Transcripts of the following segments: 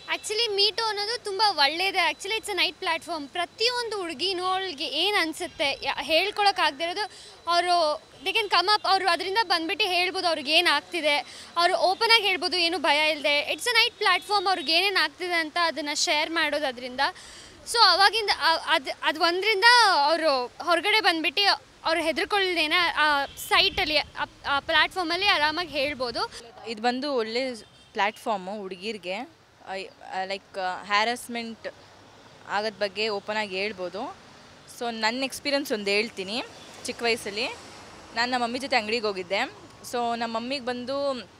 actually meet ಅನ್ನೋದು ತುಂಬ ಒಳ್ಳೆಯದೇ actually it's a nice platform ಪ್ರತಿಯೊಂದು ಹುಡುಗಿನೂ ಅವಳಿಗೆ ಏನು ಅನಿಸುತ್ತೆ ಹೇಳ್ಕೊಳಕ್ಕಾಗದಿರೋದು ಅವರು ದೇ ಕ್ಯಾನ್ ಕಮ್ ಅಪ್ ಅವರು ಅದರಿಂದ ಬಂದ್ಬಿಟ್ಟು ಹೇಳ್ಬೋದು ಅವ್ರಿಗೆ ಏನು ಆಗ್ತಿದೆ ಅವರು ಓಪನಾಗಿ ಹೇಳ್ಬೋದು ಏನು ಭಯ ಇಲ್ಲದೆ ಇಟ್ಸ್ ಅ ನೈಟ್ ಪ್ಲ್ಯಾಟ್ಫಾರ್ಮ್ ಅವ್ರಿಗೆ ಏನೇನು ಆಗ್ತಿದೆ ಅಂತ ಅದನ್ನು ಶೇರ್ ಮಾಡೋದು ಅದರಿಂದ ಸೊ ಅವಾಗಿಂದ ಅದು ಅದು ಒಂದರಿಂದ ಅವರು ಹೊರಗಡೆ ಬಂದ್ಬಿಟ್ಟು ಅವ್ರು ಹೆದರ್ಕೊಳ್ಳೇನೆ ಆ ಸೈಟಲ್ಲಿ ಆ ಪ್ಲ್ಯಾಟ್ಫಾರ್ಮಲ್ಲಿ ಆರಾಮಾಗಿ ಹೇಳ್ಬೋದು ಇದು ಬಂದು ಒಳ್ಳೆ ಪ್ಲ್ಯಾಟ್ಫಾರ್ಮು ಹುಡುಗಿರಿಗೆ ಲೈಕ್ ಹ್ಯಾರಸ್ಮೆಂಟ್ ಆಗೋದ ಬಗ್ಗೆ ಓಪನ್ ಆಗಿ ಹೇಳ್ಬೋದು ಸೊ ನನ್ನ ಎಕ್ಸ್ಪೀರಿಯನ್ಸ್ ಒಂದು ಹೇಳ್ತೀನಿ ಚಿಕ್ಕ ವಯಸ್ಸಲ್ಲಿ ನಾನು ನಮ್ಮ ಮಮ್ಮಿ ಜೊತೆ ಅಂಗಡಿಗೆ ಹೋಗಿದ್ದೆ ಸೊ ನಮ್ಮ ಮಮ್ಮಿಗೆ ಬಂದು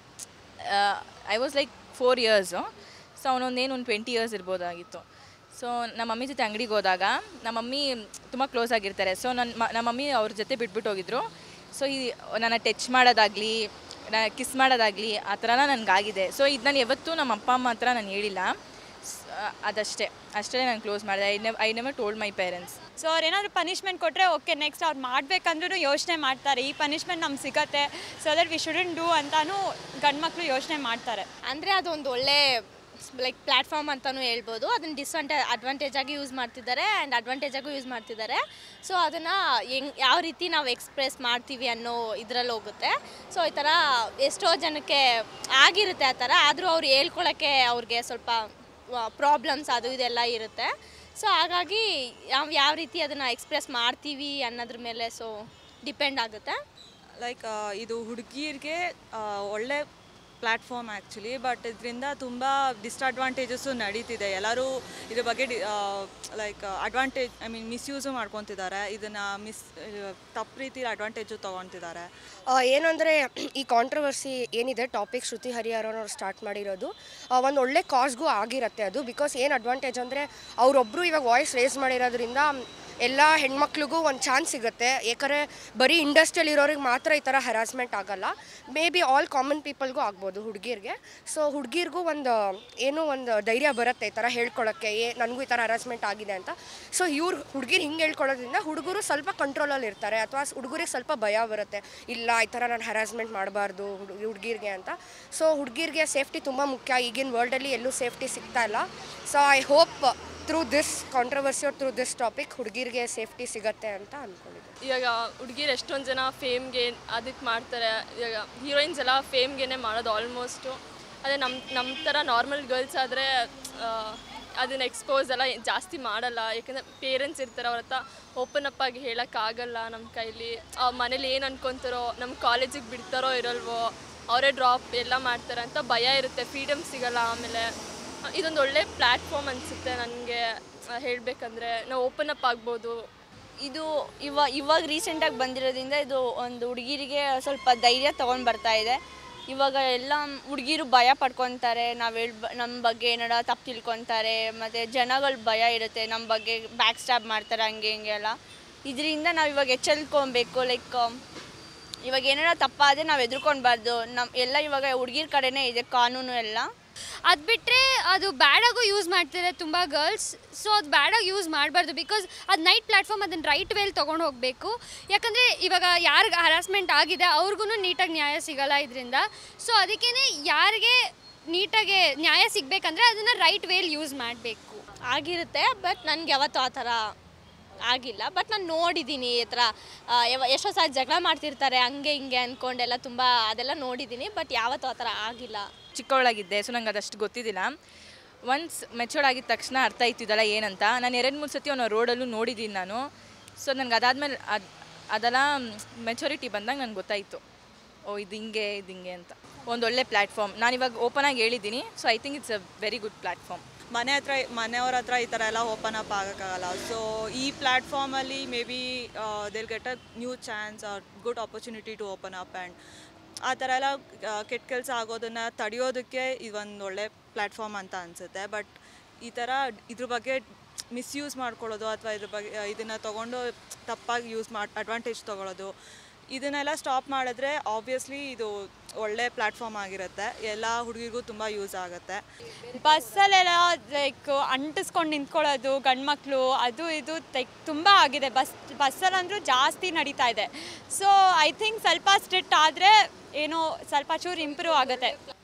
I was like four years so ಅವನೊಂದೇನು ಒಂದು ಟ್ವೆಂಟಿ ಇಯರ್ಸ್ ಇರ್ಬೋದಾಗಿತ್ತು ಸೊ ನಮ್ಮ ಮಮ್ಮಿ ಜೊತೆ ಅಂಗಡಿಗೆ ಹೋದಾಗ ನಮ್ಮ ಮಮ್ಮಿ ತುಂಬ ಕ್ಲೋಸ್ ಆಗಿರ್ತಾರೆ ಸೊ ನನ್ನ ಮ ನಮ್ಮ ಮಮ್ಮಿ ಅವ್ರ ಜೊತೆ ಬಿಟ್ಬಿಟ್ಟು ಹೋಗಿದ್ರು ಸೊ ಈ ನನ್ನ ಟಚ್ ಮಾಡೋದಾಗಲಿ ನಾ ಕಿಸ್ ಮಾಡೋದಾಗಲಿ ಆ ಥರನ ನನಗಾಗಿದೆ ಸೊ ಇದು ನಾನು ಯಾವತ್ತೂ ನಮ್ಮ ಅಪ್ಪ ಅಮ್ಮ ಹತ್ರ ನಾನು ಹೇಳಿಲ್ಲ ಸ್- ಅದಷ್ಟೇ ಅಷ್ಟೇ ನಾನು ಕ್ಲೋಸ್ ಮಾಡಿದೆ ಐ ನೆವ್ I never told my parents so ಅವ್ರು ಏನಾದರೂ ಪನಿಷ್ಮೆಂಟ್ ಕೊಟ್ಟರೆ ಓಕೆ ನೆಕ್ಸ್ಟ್ ಅವ್ರು ಮಾಡಬೇಕಂದ್ರೂ ಯೋಚನೆ ಮಾಡ್ತಾರೆ ಈ ಪನಿಷ್ಮೆಂಟ್ ನಮ್ಗೆ ಸಿಗತ್ತೆ so that we shouldn't do ಅಂತಾನು ಗಂಡು ಮಕ್ಕಳು ಯೋಚನೆ ಮಾಡ್ತಾರೆ ಅಂದರೆ ಅದೊಂದು ಒಳ್ಳೆ ಲೈಕ್ ಪ್ಲ್ಯಾಟ್ಫಾರ್ಮ್ ಅಂತಲೂ ಹೇಳ್ಬೋದು ಅದನ್ನು ಡಿಸ್ಅಂಟ ಅಡ್ವಾಂಟೇಜ್ ಆಗಿ ಯೂಸ್ ಮಾಡ್ತಿದ್ದಾರೆ ಆ್ಯಂಡ್ ಅಡ್ವಾಂಟೇಜ್ ಆಗೂ ಯೂಸ್ ಮಾಡ್ತಿದ್ದಾರೆ ಸೊ ಅದನ್ನು ಹೆಂಗ್ ಯಾವ ರೀತಿ ನಾವು ಎಕ್ಸ್ಪ್ರೆಸ್ ಮಾಡ್ತೀವಿ ಅನ್ನೋ ಇದರಲ್ಲಿ ಹೋಗುತ್ತೆ ಸೊ ಈ ಥರ ಎಷ್ಟೋ ಜನಕ್ಕೆ ಆಗಿರುತ್ತೆ ಆ ಥರ ಆದರೂ ಅವ್ರು ಹೇಳ್ಕೊಳಕ್ಕೆ ಅವ್ರಿಗೆ ಸ್ವಲ್ಪ ಪ್ರಾಬ್ಲಮ್ಸ್ ಅದು ಇದೆಲ್ಲ ಇರುತ್ತೆ ಸೊ ಹಾಗಾಗಿ ನಾವು ಯಾವ ರೀತಿ ಅದನ್ನು ಎಕ್ಸ್ಪ್ರೆಸ್ ಮಾಡ್ತೀವಿ ಅನ್ನೋದ್ರ ಮೇಲೆ ಸೊ ಡಿಪೆಂಡ್ ಆಗುತ್ತೆ ಲೈಕ್ ಇದು ಹುಡುಗಿರಿಗೆ ಒಳ್ಳೆ ಪ್ಲ್ಯಾಟ್ಫಾರ್ಮ್ ಆ್ಯಕ್ಚುಲಿ ಬಟ್ ಇದರಿಂದ ತುಂಬ ಡಿಸ್ಅಡ್ವಾಂಟೇಜಸ್ಸು ನಡೀತಿದೆ ಎಲ್ಲರೂ ಇದ್ರ ಬಗ್ಗೆ like advantage I mean misuse ಮಾಡ್ಕೊತಿದ್ದಾರೆ ಇದನ್ನು ಮಿಸ್ ತಪ್ಪು ರೀತಿಲಿ ಅಡ್ವಾಂಟೇಜು ತೊಗೊತಿದ್ದಾರೆ ಆ, ಏನು ಅಂದರೆ ಈ ಕಾಂಟ್ರವರ್ಸಿ ಏನಿದೆ ಟಾಪಿಕ್ ಶ್ರುತಿ ಹರಿಹರನ್ ಅವ್ರು ಸ್ಟಾರ್ಟ್ ಮಾಡಿರೋದು ಒಂದು ಒಳ್ಳೆ ಕಾಸ್ಗೂ ಆಗಿರುತ್ತೆ ಅದು ಬಿಕಾಸ್ ಏನು ಅಡ್ವಾಂಟೇಜ್ ಅಂದರೆ ಅವರೊಬ್ಬರು ಇವಾಗ ವಾಯ್ಸ್ ರೇಸ್ ಮಾಡಿರೋದ್ರಿಂದ ಎಲ್ಲ ಹೆಣ್ಮಕ್ಳಿಗೂ ಒಂದು ಚಾನ್ಸ್ ಸಿಗುತ್ತೆ ಯಾಕಂದರೆ ಬರೀ ಇಂಡಸ್ಟ್ರಿಯಲ್ಲಿ ಇರೋರಿಗೆ ಮಾತ್ರ ಈ ಥರ ಹರಾಸ್ಮೆಂಟ್ ಆಗಲ್ಲ ಮೇ ಬಿ ಆಲ್ ಕಾಮನ್ ಪೀಪಲ್ಗೂ ಆಗ್ಬೋದು ಹುಡುಗಿರಿಗೆ ಸೊ ಹುಡುಗಿರ್ಗೂ ಒಂದು ಏನೋ ಒಂದು ಧೈರ್ಯ ಬರುತ್ತೆ ಈ ಥರ ಹೇಳ್ಕೊಳಕ್ಕೆ ಏ ನನಗೂ ಈ ಥರ ಹರಾಸ್ಮೆಂಟ್ ಆಗಿದೆ ಅಂತ ಸೊ ಇವ್ರು ಹುಡುಗಿರು ಹಿಂಗೆ ಹೇಳ್ಕೊಳ್ಳೋದ್ರಿಂದ ಹುಡುಗರು ಸ್ವಲ್ಪ ಕಂಟ್ರೋಲಲ್ಲಿ ಇರ್ತಾರೆ ಅಥವಾ ಹುಡುಗರಿಗೆ ಸ್ವಲ್ಪ ಭಯ ಬರುತ್ತೆ ಇಲ್ಲ ಈ ಥರ ನಾನು ಹರಾಸ್ಮೆಂಟ್ ಮಾಡಬಾರ್ದು ಹುಡುಗಿರಿಗೆ ಅಂತ ಸೊ ಹುಡುಗಿರಿಗೆ ಸೇಫ್ಟಿ ತುಂಬ ಮುಖ್ಯ ಈಗಿನ ವರ್ಲ್ಡಲ್ಲಿ ಎಲ್ಲೂ ಸೇಫ್ಟಿ ಸಿಗ್ತಾ ಇಲ್ಲ so I hope through this controversy through this topic ಹುಡುಗಿರಿಗೆ ಸೇಫ್ಟಿ ಸಿಗತ್ತೆ ಅಂತ ಅಂದ್ಕೊಂಡಿದ್ದೆ ಇವಾಗ ಹುಡುಗಿರು ಎಷ್ಟೊಂದು ಜನ ಫೇಮ್ಗೆ ಅದಕ್ಕೆ ಮಾಡ್ತಾರೆ ಇವಾಗ ಹೀರೋಯಿನ್ಸ್ ಎಲ್ಲ ಫೇಮ್ಗೆ ಮಾಡೋದು ಆಲ್ಮೋಸ್ಟು ಅದೇ ನಮ್ಮ ನಮ್ಮ ಥರ ನಾರ್ಮಲ್ ಗರ್ಲ್ಸ್ ಆದರೆ ಅದನ್ನ ಎಕ್ಸ್ಪೋಸ್ ಎಲ್ಲ ಜಾಸ್ತಿ ಮಾಡಲ್ಲ ಯಾಕಂದರೆ ಪೇರೆಂಟ್ಸ್ ಇರ್ತಾರೆ ಅವ್ರ ಹತ್ರ ಓಪನ್ ಅಪ್ ಆಗಿ ಹೇಳೋಕ್ಕಾಗಲ್ಲ ನಮ್ಮ ಕೈಲಿ ಅವ್ರ ಮನೇಲಿ ಏನು ಅನ್ಕೊತಾರೋ ನಮ್ಮ ಕಾಲೇಜಿಗೆ ಬಿಡ್ತಾರೋ ಇರಲ್ವೋ ಅವರೇ ಡ್ರಾಪ್ ಎಲ್ಲ ಮಾಡ್ತಾರೆ ಅಂತ ಭಯ ಇರುತ್ತೆ ಫ್ರೀಡಮ್ ಸಿಗಲ್ಲ ಆಮೇಲೆ ಇದೊಂದು ಒಳ್ಳೆ ಪ್ಲ್ಯಾಟ್ಫಾರ್ಮ್ ಅನಿಸುತ್ತೆ ನನಗೆ ಹೇಳಬೇಕಂದ್ರೆ ನಾವು ಓಪನ್ ಅಪ್ ಆಗ್ಬೋದು ಇದು ಇವ ಇವಾಗ ರೀಸೆಂಟಾಗಿ ಬಂದಿರೋದ್ರಿಂದ ಇದು ಒಂದು ಹುಡುಗಿರಿಗೆ ಸ್ವಲ್ಪ ಧೈರ್ಯ ತೊಗೊಂಡು ಬರ್ತಾ ಇದೆ ಇವಾಗ ಎಲ್ಲ ಹುಡುಗಿರು ಭಯ ಪಡ್ಕೊತಾರೆ ನಾವು ಹೇಳ್ ನಮ್ಮ ಬಗ್ಗೆ ಏನಾರ ತಪ್ಪು ತಿಳ್ಕೊತಾರೆ ಮತ್ತು ಜನಗಳ ಭಯ ಇರುತ್ತೆ ನಮ್ಮ ಬಗ್ಗೆ ಬ್ಯಾಕ್ ಸ್ಟ್ಯಾಬ್ ಮಾಡ್ತಾರೆ ಹಂಗೆ ಹಿಂಗೆ ಎಲ್ಲ ಇದರಿಂದ ನಾವು ಇವಾಗ ಎಚ್ಚೆಲ್ಕೊಬೇಕು ಲೈಕ್ ಇವಾಗ ಏನಾರ ತಪ್ಪಾದರೆ ನಾವು ಎದುರ್ಕೊಳ್ಬಾರ್ದು ನಮ್ಮ ಎಲ್ಲ ಇವಾಗ ಹುಡುಗಿರ ಕಡೆನೇ ಇದೆ ಕಾನೂನು ಎಲ್ಲ ಅದು ಬಿಟ್ಟರೆ ಅದು ಬ್ಯಾಡಾಗೂ ಯೂಸ್ ಮಾಡ್ತಾರೆ ತುಂಬ ಗರ್ಲ್ಸ್ ಸೊ ಅದು ಬ್ಯಾಡಾಗಿ ಯೂಸ್ ಮಾಡಬಾರ್ದು ಬಿಕಾಸ್ ಅದು ನೈಟ್ ಪ್ಲ್ಯಾಟ್ಫಾರ್ಮ್ ಅದನ್ನು ರೈಟ್ ವೇಲ್ ತೊಗೊಂಡು ಹೋಗಬೇಕು ಯಾಕಂದರೆ ಇವಾಗ ಯಾರಿಗೆ ಹರಾಸ್ಮೆಂಟ್ ಆಗಿದೆ ಅವ್ರಿಗೂ ನೀಟಾಗಿ ನ್ಯಾಯ ಸಿಗಲ್ಲ ಇದರಿಂದ ಸೊ ಅದಕ್ಕೇ ಯಾರಿಗೆ ನೀಟಾಗಿ ನ್ಯಾಯ ಸಿಗಬೇಕಂದ್ರೆ ಅದನ್ನು ರೈಟ್ ವೇಲ್ ಯೂಸ್ ಮಾಡಬೇಕು ಆಗಿರುತ್ತೆ ಬಟ್ ನನಗೆ ಯಾವತ್ತೂ ಆ ಥರ ಆಗಿಲ್ಲ ಬಟ್ ನಾನು ನೋಡಿದ್ದೀನಿ ಈ ಥರ ಆ, ಯಾವ ಎಷ್ಟೋ ಸಲ ಜಗಳ ಮಾಡ್ತಿರ್ತಾರೆ ಹಂಗೆ ಹಿಂಗೆ ಅಂದ್ಕೊಂಡೆಲ್ಲ ತುಂಬ ಅದೆಲ್ಲ ನೋಡಿದ್ದೀನಿ ಬಟ್ ಯಾವತ್ತೂ ಆ ಥರ ಆಗಿಲ್ಲ ಚಿಕ್ಕವಳಾಗಿದ್ದೆ ಸೊ ನಂಗೆ ಅದಷ್ಟು ಗೊತ್ತಿದ್ದಿಲ್ಲ ಒನ್ಸ್ ಮೆಚೂರ್ಡ್ ಆಗಿದ ತಕ್ಷಣ ಅರ್ಥ ಆಯ್ತು ಇದೆಲ್ಲ ಏನಂತ ನಾನು ಎರಡು ಮೂರು ಸತಿ ಅವನ ರೋಡಲ್ಲೂ ನೋಡಿದ್ದೀನಿ ನಾನು ಸೊ ನನಗೆ ಅದಾದಮೇಲೆ ಅದು ಅದೆಲ್ಲ ಮೆಚುರಿಟಿ ಬಂದಾಗ ನನಗೆ ಗೊತ್ತಾಯಿತು ಓ ಇದು ಹಿಂಗೆ ಇದು ಹಿಂಗೆ ಅಂತ ಒಂದು ಒಳ್ಳೆ ಪ್ಲ್ಯಾಟ್ಫಾರ್ಮ್ ನಾನು ಇವಾಗ ಓಪನ್ ಆಗಿ ಹೇಳಿದ್ದೀನಿ so I think it's a very good platform ಮನೆ ಹತ್ರ ಮನೆಯವ್ರ ಹತ್ರ ಈ ಥರ ಎಲ್ಲ ಓಪನ್ ಅಪ್ ಆಗೋಕ್ಕಾಗಲ್ಲ ಸೊ ಈ ಪ್ಲ್ಯಾಟ್ಫಾರ್ಮಲ್ಲಿ may be they'll get a new chance or good opportunity to open up and ಆ ಥರ ಎಲ್ಲ ಆ, ಕೆಟ್ಟ ಕೆಲಸ ಆಗೋದನ್ನು ತಡೆಯೋದಕ್ಕೆ ಇದೊಂದು ಒಳ್ಳೆ ಪ್ಲ್ಯಾಟ್ಫಾರ್ಮ್ ಅಂತ ಅನಿಸುತ್ತೆ ಬಟ್ ಈ ಥರ ಇದ್ರ ಬಗ್ಗೆ ಮಿಸ್ಯೂಸ್ ಮಾಡ್ಕೊಳ್ಳೋದು ಅಥವಾ ಇದ್ರ ಬಗ್ಗೆ ಇದನ್ನು ತೊಗೊಂಡು ತಪ್ಪಾಗಿ ಯೂಸ್ ಮಾಡಿ ಅಡ್ವಾಂಟೇಜ್ ತೊಗೊಳ್ಳೋದು ಇದನ್ನೆಲ್ಲ ಸ್ಟಾಪ್ ಮಾಡಿದ್ರೆ ಆಬ್ವಿಯಸ್ಲಿ ಇದು ಒಳ್ಳೆ ಪ್ಲ್ಯಾಟ್ಫಾರ್ಮ್ ಆಗಿರುತ್ತೆ ಎಲ್ಲ ಹುಡುಗಿರಿಗೂ ತುಂಬ ಯೂಸ್ ಆಗುತ್ತೆ ಬಸ್ಸಲ್ಲೆಲ್ಲ ಲೈಕ್ ಅಂಟಿಸ್ಕೊಂಡು ನಿಂತ್ಕೊಳ್ಳೋದು ಗಂಡು ಮಕ್ಕಳು ಅದು ಇದು ಲೈಕ್ ತುಂಬ ಆಗಿದೆ ಬಸ್ ಬಸ್ಸಲ್ಲಂದ್ರೂ ಜಾಸ್ತಿ ನಡೀತಾ ಇದೆ ಸೊ ಐ ಥಿಂಕ್ ಸ್ವಲ್ಪ ಸ್ಟ್ರಿಕ್ಟ್ ಆದರೆ ಏನೋ ಸ್ವಲ್ಪ ಚೂರು ಇಂಪ್ರೂವ್ ಆಗುತ್ತೆ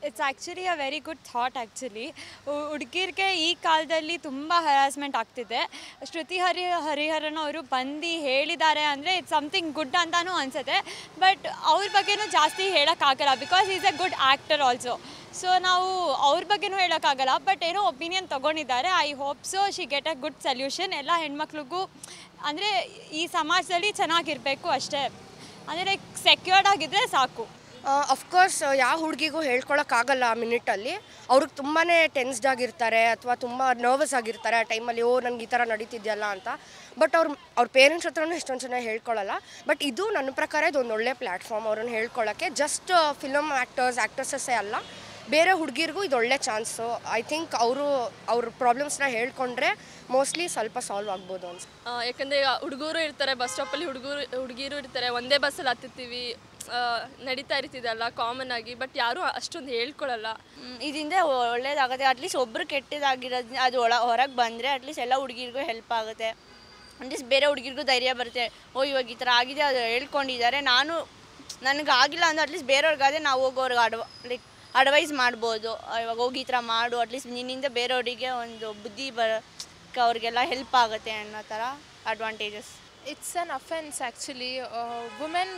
it's actually a very good thought actually ಹುಡುಗಿರಿಗೆ ಈ ಕಾಲದಲ್ಲಿ ತುಂಬ ಹರಾಸ್ಮೆಂಟ್ ಆಗ್ತಿದೆ ಶ್ರುತಿ ಹರಿ ಹರಿಹರನ್ ಅವರು ಬಂದು ಹೇಳಿದ್ದಾರೆ ಅಂದರೆ ಇಟ್ಸ್ ಸಮಥಿಂಗ್ ಗುಡ್ ಅಂತಾನೂ ಅನಿಸುತ್ತೆ ಬಟ್ ಅವ್ರ ಬಗ್ಗೆನೂ ಜಾಸ್ತಿ ಹೇಳೋಕ್ಕಾಗಲ್ಲ because is a good actor also so ನಾವು ಅವ್ರ ಬಗ್ಗೆನೂ ಹೇಳೋಕ್ಕಾಗಲ್ಲ ಬಟ್ ಏನೋ ಒಪಿನಿಯನ್ ತೊಗೊಂಡಿದ್ದಾರೆ I hope so she get a good solution ಎಲ್ಲ ಹೆಣ್ಮಕ್ಳಿಗೂ ಅಂದರೆ ಈ ಸಮಾಜದಲ್ಲಿ ಚೆನ್ನಾಗಿರಬೇಕು ಅಷ್ಟೇ ಅಂದರೆ ಲೈಕ್ ಸೆಕ್ಯೂರ್ಡ್ ಆಗಿದ್ದರೆ ಸಾಕು ಅಫ್ಕೋರ್ಸ್ ಯಾವ ಹುಡುಗಿಗೂ ಹೇಳ್ಕೊಳಕ್ಕಾಗಲ್ಲ ಆ ಮಿನಿಟಲ್ಲಿ ಅವ್ರಿಗೆ ತುಂಬಾ ಟೆನ್ಸ್ಡ್ ಆಗಿರ್ತಾರೆ ಅಥವಾ ತುಂಬ ನರ್ವಸ್ ಆಗಿರ್ತಾರೆ ಆ ಟೈಮಲ್ಲಿ ಓ ನನಗೆ ಈ ಥರ ನಡೀತಿದೆಯಲ್ಲ ಅಂತ ಬಟ್ ಅವ್ರ ಅವ್ರ ಪೇರೆಂಟ್ಸ್ ಹತ್ರನೂ ಎಷ್ಟೊಂದು ಜನ ಹೇಳ್ಕೊಳ್ಳಲ್ಲ ಬಟ್ ಇದು ನನ್ನ ಪ್ರಕಾರ ಇದು ಒಂದು ಒಳ್ಳೆ ಪ್ಲ್ಯಾಟ್ಫಾರ್ಮ್ ಅವ್ರನ್ನ ಹೇಳ್ಕೊಳ್ಳೋಕ್ಕೆ ಜಸ್ಟ್ ಫಿಲಮ್ ಆ್ಯಕ್ಟರ್ಸ್ ಆ್ಯಕ್ಟ್ರಸಸ್ಸೇ ಅಲ್ಲ ಬೇರೆ ಹುಡುಗಿರಿಗೂ ಇದು ಒಳ್ಳೆ ಚಾನ್ಸು ಐ ಥಿಂಕ್ ಅವರು ಅವ್ರ ಪ್ರಾಬ್ಲಮ್ಸ್ನ ಹೇಳ್ಕೊಂಡ್ರೆ ಮೋಸ್ಟ್ಲಿ ಸ್ವಲ್ಪ ಸಾಲ್ವ್ ಆಗ್ಬೋದು ಅನ್ಸುತ್ತೆ ಆ, ಯಾಕಂದ್ರೆ ಈಗ ಹುಡುಗರು ಇರ್ತಾರೆ ಬಸ್ ಸ್ಟಾಪಲ್ಲಿ ಹುಡುಗರು ಹುಡುಗಿರು ಇರ್ತಾರೆ ಒಂದೇ ಬಸ್ಸಲ್ಲಿ ಹತ್ತುತ್ತೀವಿ ಆ, ನಡೀತಾ ಇರ್ತಿದೆಲ್ಲ ಕಾಮನ್ ಆಗಿ ಬಟ್ ಯಾರೂ ಅಷ್ಟೊಂದು ಹೇಳ್ಕೊಳಲ್ಲ ಮ್, ಇದರಿಂದ ಒಳ್ಳೇದಾಗುತ್ತೆ ಅಟ್ಲೀಸ್ಟ್ ಒಬ್ಬರು ಕೆಟ್ಟದಾಗಿರೋದು ಅದು ಒಳ ಹೊರಗೆ ಬಂದರೆ ಅಟ್ಲೀಸ್ಟ್ ಎಲ್ಲ ಹುಡುಗಿರಿಗೂ ಹೆಲ್ಪ್ ಆಗುತ್ತೆ ಅಟ್ಲೀಸ್ಟ್ ಬೇರೆ ಹುಡುಗಿರಿಗೂ ಧೈರ್ಯ ಬರುತ್ತೆ ಓ ಇವಾಗ ಈ ಥರ ಆಗಿದೆ ಅದು ಹೇಳ್ಕೊಂಡಿದ್ದಾರೆ ನಾನು ನನಗೆ ಆಗಿಲ್ಲ ಅಂದ್ರೆ ಅಟ್ಲೀಸ್ಟ್ ಬೇರೆಯವ್ರಿಗಾದ್ರೆ ನಾವು ಹೋಗೋರ್ಗೆ ಅಡ್ವ ಲೈಕ್ ಅಡ್ವೈಸ್ ಮಾಡ್ಬೋದು ಆ, ಇವಾಗ ಹೋಗಿ ಈ ಥರ ಮಾಡು ಅಟ್ಲೀಸ್ಟ್ ನಿನ್ನಿಂದ ಬೇರೆಯವರಿಗೆ ಒಂದು ಬುದ್ಧಿ ಬರ ಅವ್ರಿಗೆಲ್ಲ ಹೆಲ್ಪ್ ಆಗುತ್ತೆ ಅನ್ನೋ ಥರ advantages it's an offence actually women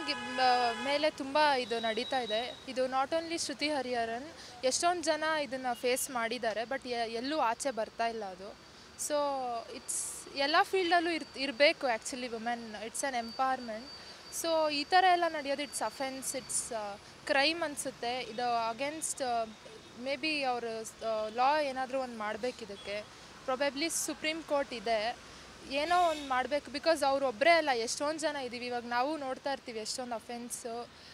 ಮೇಲೆ ತುಂಬ ಇದು ನಡೀತಾ ಇದೆ ಇದು ನಾಟ್ ಓನ್ಲಿ ಶ್ರುತಿ ಹರಿಹರನ್ ಎಷ್ಟೊಂದು ಜನ ಇದನ್ನು ಫೇಸ್ ಮಾಡಿದ್ದಾರೆ ಬಟ್ ಎಲ್ಲೂ ಆಚೆ ಬರ್ತಾ ಇಲ್ಲ ಅದು ಸೊ ಇಟ್ಸ್ ಎಲ್ಲ ಫೀಲ್ಡಲ್ಲೂ ಇರ್ ಇರಬೇಕು actually women it's an empowerment so ಈ ಥರ ಎಲ್ಲ ನಡೆಯೋದು ಇಟ್ಸ್ ಅಫೆನ್ಸ್ ಇಟ್ಸ್ ಕ್ರೈಮ್ ಅನಿಸುತ್ತೆ ಇದು ಅಗೇನ್ಸ್ಟ್ ಮೇ ಬಿ ಅವರು ಲಾ ಏನಾದರೂ ಒಂದು ಮಾಡಬೇಕು ಇದಕ್ಕೆ ಪ್ರೊಬೆಬ್ಲಿ ಸುಪ್ರೀಂ ಕೋರ್ಟ್ ಇದೆ ಏನೋ ಒಂದು ಮಾಡಬೇಕು ಬಿಕಾಸ್ ಅವ್ರು ಒಬ್ಬರೇ ಅಲ್ಲ ಎಷ್ಟೊಂದು ಜನ ಇದ್ದೀವಿ ಇವಾಗ ನಾವು ನೋಡ್ತಾ ಇರ್ತೀವಿ ಎಷ್ಟೊಂದು ಅಫೆನ್ಸು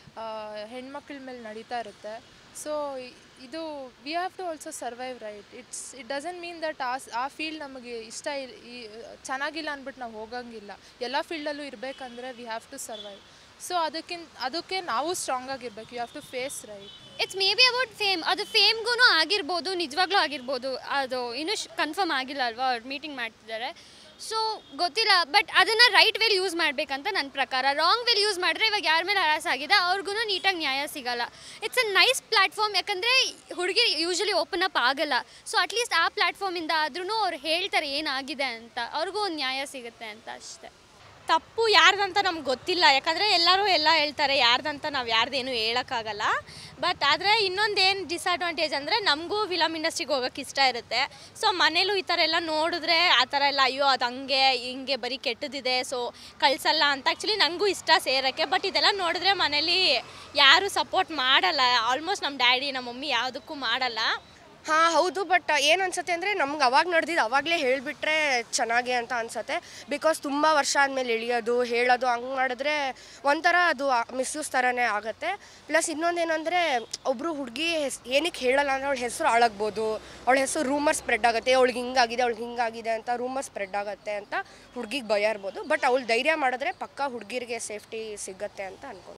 ಹೆಣ್ಮಕ್ಳ ಮೇಲೆ ನಡೀತಾ ಇರುತ್ತೆ ಸೊ ಇದು we have to also survive right it's it doesn't mean that a ಸ್- ಆ ಫೀಲ್ಡ್ ನಮಗೆ ಇಷ್ಟ ಇಲ್ ಈ ಚೆನ್ನಾಗಿಲ್ಲ ಅಂದ್ಬಿಟ್ಟು ನಾವು ಹೋಗಂಗಿಲ್ಲ ಎಲ್ಲ ಫೀಲ್ಡಲ್ಲೂ ಇರಬೇಕಂದ್ರೆ we have to survive so ಅದಕ್ಕಿಂತ ಅದಕ್ಕೆ ನಾವು ಸ್ಟ್ರಾಂಗ್ ಆಗಿರ್ಬೇಕು you have to face right it's may be about fame ಅದು ಫೇಮ್ಗೂ ಆಗಿರ್ಬೋದು ನಿಜವಾಗ್ಲೂ ಆಗಿರ್ಬೋದು ಅದು ಇನ್ನೂ ಕನ್ಫರ್ಮ್ ಆಗಿಲ್ಲ ಅಲ್ವಾ ಅವ್ರು ಮೀಟಿಂಗ್ ಮಾಡ್ತಿದ್ದಾರೆ ಸೊ ಗೊತ್ತಿಲ್ಲ ಬಟ್ ಅದನ್ನು ರೈಟ್ ವೇಲಿ ಯೂಸ್ ಮಾಡಬೇಕಂತ ನನ್ನ ಪ್ರಕಾರ ರಾಂಗ್ ವೇಲಿ ಯೂಸ್ ಮಾಡಿದ್ರೆ ಇವಾಗ ಯಾರ ಮೇಲೆ ಹರಾಸ್ ಆಗಿದೆ ಅವ್ರಿಗೂ ನೀಟಾಗಿ ನ್ಯಾಯ ಸಿಗಲ್ಲ ಇಟ್ಸ್ ಅ ನೈಸ್ ಪ್ಲ್ಯಾಟ್ಫಾರ್ಮ್ ಯಾಕಂದರೆ ಹುಡುಗಿ ಯೂಶಲಿ ಓಪನ್ ಅಪ್ ಆಗಲ್ಲ ಸೊ ಅಟ್ಲೀಸ್ಟ್ ಆ ಪ್ಲ್ಯಾಟ್ಫಾರ್ಮಿಂದ ಆದ್ರೂ ಅವ್ರು ಹೇಳ್ತಾರೆ ಏನಾಗಿದೆ ಅಂತ ಅವ್ರಿಗೂ ಒಂದು ನ್ಯಾಯ ಸಿಗುತ್ತೆ ಅಂತ ಅಷ್ಟೇ ತಪ್ಪು ಯಾರ್ದಂತ ನಮ್ಗೆ ಗೊತ್ತಿಲ್ಲ ಯಾಕಂದರೆ ಎಲ್ಲರೂ ಎಲ್ಲ ಹೇಳ್ತಾರೆ ಯಾರ್ದಂತ ನಾವು ಯಾರ್ದೇನು ಹೇಳೋಕ್ಕಾಗಲ್ಲ ಬಟ್ ಆದರೆ ಇನ್ನೊಂದೇನು ಡಿಸಡ್ವಾಂಟೇಜ್ ಅಂದರೆ ನಮಗೂ ಫಿಲಮ್ ಇಂಡಸ್ಟ್ರಿಗೆ ಹೋಗೋಕೆ ಇಷ್ಟ ಇರುತ್ತೆ ಸೊ ಮನೇಲೂ ಈ ಥರ ಎಲ್ಲ ನೋಡಿದ್ರೆ ಆ ಥರ ಎಲ್ಲ ಅಯ್ಯೋ ಅದು ಹಂಗೆ ಹಿಂಗೆ ಬರೀ ಕೆಟ್ಟದಿದೆ ಸೊ ಕಳಿಸಲ್ಲ ಅಂತ ಆ್ಯಕ್ಚುಲಿ ನನಗೂ ಇಷ್ಟ ಸೇರೋಕ್ಕೆ ಬಟ್ ಇದೆಲ್ಲ ನೋಡಿದ್ರೆ ಮನೇಲಿ ಯಾರೂ ಸಪೋರ್ಟ್ ಮಾಡಲ್ಲ ಆಲ್ಮೋಸ್ಟ್ ನಮ್ಮ ಡ್ಯಾಡಿ ನಮ್ಮ ಮಮ್ಮಿ ಯಾವುದಕ್ಕೂ ಮಾಡಲ್ಲ ಹಾಂ ಹೌದು ಬಟ್ ಏನು ಅನ್ಸುತ್ತೆ ಅಂದರೆ ನಮ್ಗೆ ಅವಾಗ ನಡೆದಿದ್ದು ಅವಾಗಲೇ ಹೇಳಿಬಿಟ್ರೆ ಚೆನ್ನಾಗಿ ಅಂತ ಅನ್ಸುತ್ತೆ ಬಿಕಾಸ್ ತುಂಬ ವರ್ಷ ಆದಮೇಲೆ ಇಳಿಯೋದು ಹೇಳೋದು ಹಂಗೆ ಮಾಡಿದ್ರೆ ಒಂಥರ ಅದು ಮಿಸ್ಯೂಸ್ ಥರನೇ ಆಗುತ್ತೆ ಪ್ಲಸ್ ಇನ್ನೊಂದೇನೆಂದರೆ ಒಬ್ಬರು ಹುಡುಗಿ ಹೆಸ್ ಏನಕ್ಕೆ ಹೇಳಲ್ಲ ಅಂದರೆ ಅವಳ ಹೆಸರು ಹಾಳಾಗ್ಬೋದು ಅವಳ ಹೆಸರು ರೂಮರ್ ಸ್ಪ್ರೆಡ್ ಆಗುತ್ತೆ ಅವಳಿಗೆ ಹಿಂಗಾಗಿದೆ ಅವಳಿಗೆ ಹಿಂಗಾಗಿದೆ ಅಂತ ರೂಮರ್ ಸ್ಪ್ರೆಡ್ ಆಗುತ್ತೆ ಅಂತ ಹುಡುಗಿಗೆ ಭಯ ಇರ್ಬೋದು ಬಟ್ ಅವಳು ಧೈರ್ಯ ಮಾಡಿದ್ರೆ ಪಕ್ಕ ಹುಡುಗಿರಿಗೆ ಸೇಫ್ಟಿ ಸಿಗುತ್ತೆ ಅಂತ ಅನ್ಕೊಂಡು